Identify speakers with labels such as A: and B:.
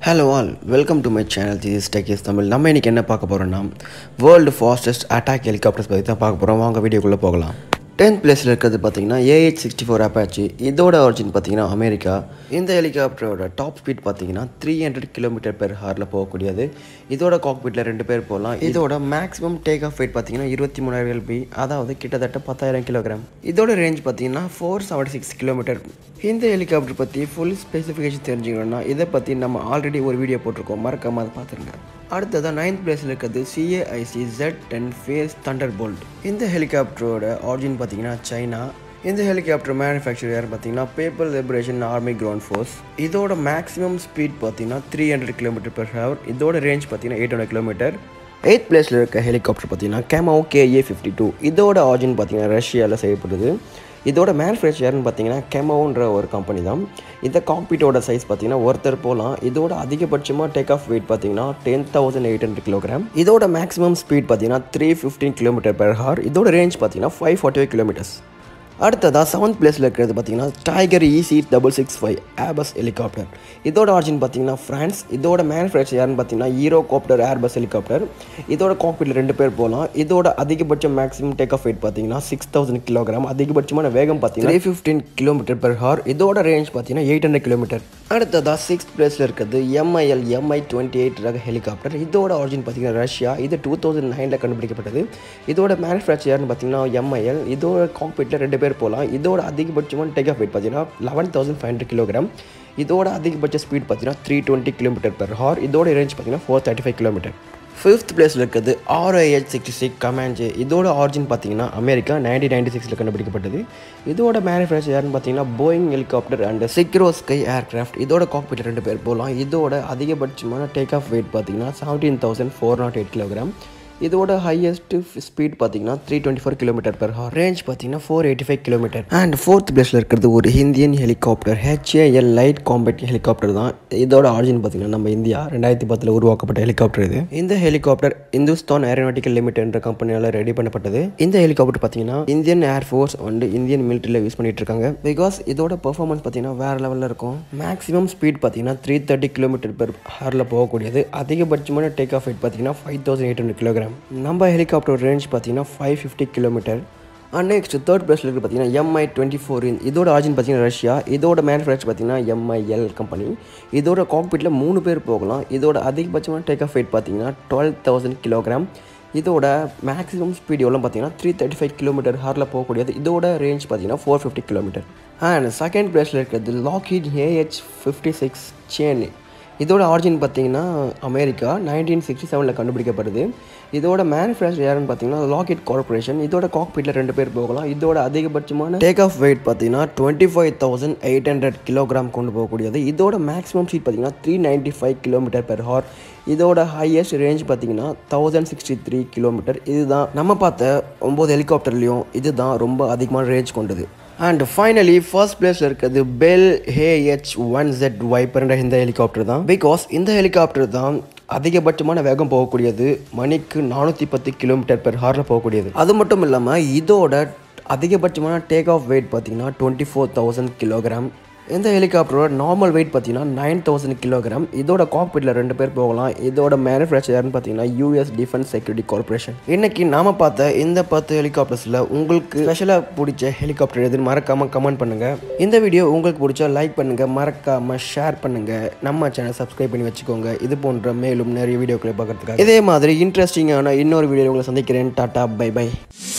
A: hello all welcome to my channel this techies Tamil நம்ம இன்றைக்கி என்ன பார்க்க போகிறோம்னா வேர்ல்டு ஃபாஸ்டஸ்ட் அட்டாக் ஹெலிகாப்டர்ஸ் பற்றி தான் பார்க்க போகிறோம் வாங்க வீடியோக்குள்ளே போகலாம் டென்த் பிளேஸில் இருக்கிறது பார்த்தீங்கன்னா ஏஹெச் சிக்ஸ்டி ஃபோர் அப்பாச்சி இதோட ஒரிஜின் பார்த்தீங்கன்னா அமெரிக்கா இந்த ஹெலிகாப்டரோட டாப் ஸ்பீட் பார்த்தீங்கன்னா த்ரீ ஹண்ட்ரட் கிலோமீட்டர் பெர் ஹாரில் போகக்கூடியது இதோட காக்பீட்டில் ரெண்டு பேர் போகலாம் இதோட மேக்ஸிமம் டேக் ஆஃப் வெயிட் பார்த்தீங்கன்னா இருபத்தி மூணாயிரம் எல்பி அதாவது கிட்டத்தட்ட பத்தாயிரம் கிலோகிராம் இதோட ரேஞ்ச் பார்த்தீங்கன்னா ஃபோர் செவன்டி சிக்ஸ் கிலோமீட்டர் இந்த ஹெலிகாப்டர் பற்றி ஃபுல் ஸ்பெசிஃபிகேஷன் தெரிஞ்சுக்கணும்னா இதை பற்றி நம்ம ஆல்ரெடி ஒரு வீடியோ போட்டிருக்கோம் மறக்காம அதை பார்த்துருங்க அடுத்ததாக நைன்த் பிளேஸில் இருக்கிறது CAIC Z ten fierce thunderbolt இந்த ஹெலிகாப்டரோட ஆரிஜின் பார்த்தீங்கன்னா சைனா இந்த ஹெலிகாப்டர் மேனுஃபேக்சர் யார் பார்த்தீங்கன்னா people's liberation army ground force இதோட மேக்ஸிமம் ஸ்பீட் பார்த்தீங்கன்னா three hundred kilometre per hour இதோட ரேஞ்ச் பார்த்தீங்கன்னா எயிட் ஹண்ட்ரட் கிலோமீட்டர் எயித் பிளேஸில் இருக்க ஹெலிகாப்டர் பார்த்தீங்கன்னா கேமோ கேஏ ஃபிஃப்டி டூ இதோட ஆரிஜின் பார்த்தீங்கன்னா ரஷ்யாவில் செய்யப்படுது இதோட மேனுஃபேக்சர்னு பார்த்தீங்கன்னா கெமோன்ற ஒரு கம்பெனி தான் இந்த காக்பீட்டோட சைஸ் பார்த்தீங்கன்னா ஒருத்தர் போகலாம் இதோட அதிகபட்சமாக டேக் ஆஃப் வெயிட் பார்த்தீங்கன்னா ten thousand eight hundred kilogram இதோட மேக்ஸிமம் ஸ்பீட் பார்த்தீங்கன்னா three fifteen kilometre per hour இதோட ரேஞ்ச் பார்த்தீங்கன்னா ஃபைவ் ஃபார்ட்டி ஃபைவ் கிலோமீட்டர்ஸ் அடுத்ததாக செவன்த் பிளேஸில் இருக்கிறது பார்த்தீங்கன்னா tiger EC double six five Airbus helicopter இதோட ஆர்ஜின் பார்த்தீங்கன்னா ஃப்ரான்ஸ் இதோட மேனுஃபேக்சர் யாருன்னு பார்த்தீங்கன்னா ஹீரோ காப்டர் ஏர்பஸ் ஹெலிகாப்டர் இதோட காக்பீட்டில் ரெண்டு பேர் போகலாம் இதோட அதிகபட்ச மேக்ஸிமம் டேக் ஆஃப் வெயிட் பார்த்தீங்கன்னா சிக்ஸ் தௌசண்ட் கிலோகிராம் அதிகபட்சமான வேகம் பார்த்தீங்கன்னா three fifteen kilometre per hour இதோட ரேஞ்ச் பார்த்தீங்கன்னா எயிட் ஹண்ட்ரட் கிலோமீட்டர் அடுத்ததாக சிக்ஸ்த் பிளேஸில் இருக்கிறது எம்ஐஎல் எம்ஐ டுவெண்ட்டி எயிட் ரக ஹெலிகாப்டர் இதோட ஆர்ஜின் பார்த்தீங்கன்னா ரஷ்யா இது டூ தௌசண்ட் நைனில் கண்டுபிடிக்கப்பட்டது இதோட மேனுஃபேக்சர் யாருன்னு பார்த்தீங்கன்னா எம்ஐஎல் இதோட காக்பீட்டில் ரெண்டு பேர் போகலாம் இதோட அதிகபட்சமான டேக் ஆஃப் வெயிட் பார்த்தீங்கன்னா eleven thousand five hundred kilogram இதோட அதிகபட்ச ஸ்பீட் பார்த்தீங்கன்னா three twenty kilometre per hour இதோட ரேஞ்ச் பார்த்தீங்கன்னா four thirty five kilometre fifth பிளேஸில் இருக்கிறது ஆர்ஐஹெச் சிக்ஸ்டி சிக்ஸ் கமாஞ்சே இதோட ஆரிஜின் பார்த்தீங்கன்னா அமெரிக்கா நைன்டீன் நைன்டி சிக்ஸில் கண்டுபிடிக்கப்பட்டது இதோட மேனுஃபேக்சர் யாருன்னு பார்த்தீங்கன்னா Boeing helicopter and Sikorsky aircraft இதோட காக்பீட் ரெண்டு பேர் போகலாம் இதோட அதிகபட்சமான டேக் ஆஃப் வெயிட் பார்த்தீங்கன்னா seventeen thousand four nought eight kilogram இதோட ஹையஸ்ட் ஸ்பீட் பார்த்தீங்கன்னா three twenty four kilometre per hour range பார்த்தீங்கன்னா four eighty five kilometre and fourth பிளேஸில் இருக்கிறது ஒரு Indian helicopter HAL light combat helicopter தான் இதோட ஆரிஜின் பார்த்தீங்கன்னா நம்ம இந்தியா ரெண்டாயிரத்தி பத்தில் உருவாக்கப்பட்ட ஹெலிகாப்டர் இது இந்த ஹெலிகாப்டர் இந்துஸ்தான் ஏரோநாட்டிக்கல் லிமிடெட்ன்ற கம்பெனியால் ரெடி பண்ணப்பட்டது இந்த ஹெலிகாப்டர் பார்த்தீங்கன்னா இந்தியன் ஏர்ஃபோர்ஸ் அண்ட் இந்தியன் மிலிட்டரியில் யூஸ் பண்ணிட்டு இருக்காங்க பிகாஸ் இதோட பெர்ஃபார்மன்ஸ் பார்த்தீங்கன்னா வேற லெவலில் இருக்கும் மேக்ஸிமம் ஸ்பீட் பார்த்தீங்கன்னா த்ரீ தேர்ட்டி கிலோமீட்டர் பெர் ஹவரில் போகக்கூடியது அதிகபட்சமான டேக் ஆஃப் வெயிட் பார்த்தீங்கன்னா five thousand eight hundred kilogram நம்ம ஹெலிகாப்டர் ரேஞ்ச் பார்த்தீங்கன்னா five fifty kilometre and next third பிளேஸில் இருக்குது பார்த்தீங்கன்னா எம்ஐ டுவெண்ட்டி ஃபோர் இதோட ஆர்ஜின் பார்த்தீங்கன்னா ரஷ்யா இதோட மேனுஃபேக்சர் பார்த்தீங்கன்னா எம்ஐஎல் கம்பெனி இதோட காக்பீட்டில் மூணு பேர் போகலாம் இதோட அதிகபட்சமான டேக் ஆஃப் வெயிட் பார்த்தீங்கன்னா டுவெல் தௌசண்ட் கிலோகிராம் இதோட மேக்ஸிமம் ஸ்பீட் எவ்வளோ பார்த்தீங்கன்னா த்ரீ தேர்ட்டி ஃபைவ் கிலோமீட்டர் ஹாரில் போகக்கூடியது இதோட ரேஞ்ச் பார்த்தீங்கன்னா four fifty kilometre and second பிளேஸில் இருக்கிறது Lockheed AH fifty six Cheyenne இதோட ஆரிஜின் பார்த்தீங்கன்னா அமெரிக்கா நைன்டீன் சிக்ஸ்டி செவனில் கண்டுபிடிக்கப்படுது இதோட மேனுஃபேக்சர் யாருன்னு பார்த்தீங்கன்னா லாக்கெட் கார்பரேஷன் இதோட காக்பீட்டில் ரெண்டு பேர் போகலாம் இதோட அதிகபட்சமான டேக் ஆஃப் வெயிட் பார்த்தீங்கன்னா twenty five thousand eight hundred kilogram கொண்டு போகக்கூடியது இதோட மேக்ஸிமம் ஸ்பீட் பார்த்தீங்கன்னா three ninety five kilometre per hour இதோட ஹையஸ்ட் ரேஞ்ச் பார்த்தீங்கன்னா தௌசண்ட் சிக்ஸ்டி த்ரீ கிலோமீட்டர் இதுதான் நம்ம பார்த்த ஒம்பது ஹெலிகாப்டர்லேயும் இதுதான் ரொம்ப அதிகமான ரேஞ்ச் கொண்டது அண்ட் ஃபைனலி ஃபர்ஸ்ட் பிளேஸில் இருக்கிறது பெல் ஹேஹெச் ஒன் ஜெட் வைப்பர்ன்ற இந்த ஹெலிகாப்டர் தான் பிகாஸ் இந்த ஹெலிகாப்டர் தான் அதிகபட்சமான வேகம் போகக்கூடியது மணிக்கு நானூற்றி பத்து கிலோமீட்டர் பெர் ஹாரில் போகக்கூடியது அது மட்டும் இல்லாமல் இதோட அதிகபட்சமான டேக் ஆஃப் வெயிட் பார்த்தீங்கன்னா டுவெண்ட்டி ஃபோர் தௌசண்ட் கிலோகிராம் இந்த ஹெலிகாப்டரோட நார்மல் வெயிட் பார்த்தீங்கன்னா நைன் தௌசண்ட் கிலோகிராம் இதோட காக்பீட்டில் ரெண்டு பேர் போகலாம் இதோட மேனுஃபேக்சர் யாருன்னு பார்த்தீங்கன்னா யூஎஸ் டிஃபென்ஸ் செக்யூரிட்டி கார்பரேஷன் இன்னைக்கு நாம பார்த்த இந்த பத்து ஹெலிகாப்டர்ஸில் உங்களுக்கு ஸ்பெஷலாக பிடிச்ச ஹெலிகாப்டர் எதுன்னு மறக்காம கமெண்ட் பண்ணுங்க இந்த வீடியோ உங்களுக்கு பிடிச்சா லைக் பண்ணுங்க மறக்காம ஷேர் பண்ணுங்க நம்ம சேனல் சப்ஸ்கிரைப் பண்ணி வச்சுக்கோங்க இது போன்ற மேலும் நிறைய வீடியோக்களை பார்க்கறதுக்காக இதே மாதிரி இன்ட்ரெஸ்டிங்கான இன்னொரு வீடியோ உங்களை சந்திக்கிறேன் டாட்டா பை பை